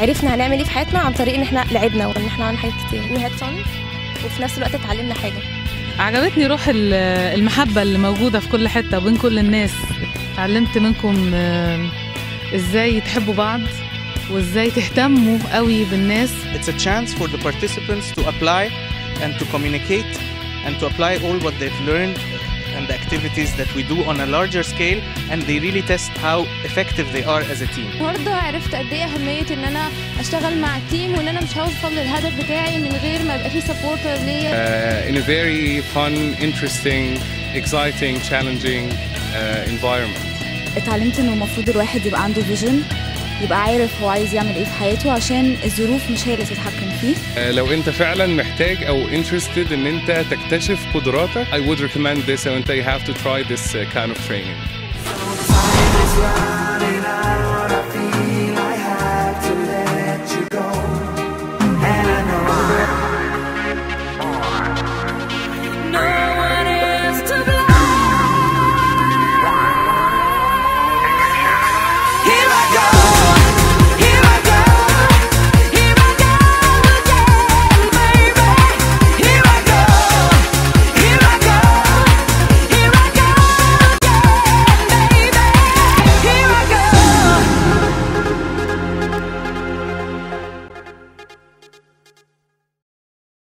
عرفنا هنعمل ايه في حياتنا عن طريق ان احنا لعبنا وان احنا عملنا حاجات كتير we had fun وفي نفس الوقت اتعلمنا حاجه عجبتني روح ال- المحبة اللي موجودة في كل حتة وبين كل الناس اتعلمت منكم آه، ازاي تحبوا بعض وازاي تهتموا قوي بالناس It's a chance for the participants to apply and to communicate and to apply all what they've learned and the activities that we do on a larger scale and they really test how effective they are as a team. النهارده عرفت قد ايه اهميه ان انا اشتغل مع التيم وان انا مش هوصل للهدف بتاعي من غير ما يبقى في سبورتر ليا uh, in a very fun, interesting, exciting, challenging uh, environment. اتعلمت انه المفروض الواحد يبقى عنده فيجن يبقى عارف هو عايز يعمل ايه في حياته عشان الظروف مش هي اللي تتحكم فيه Uh, لو انت فعلا محتاج او interested ان انت تكتشف قدراتك I would recommend this and انت you have to try this uh, kind of training. Time is right.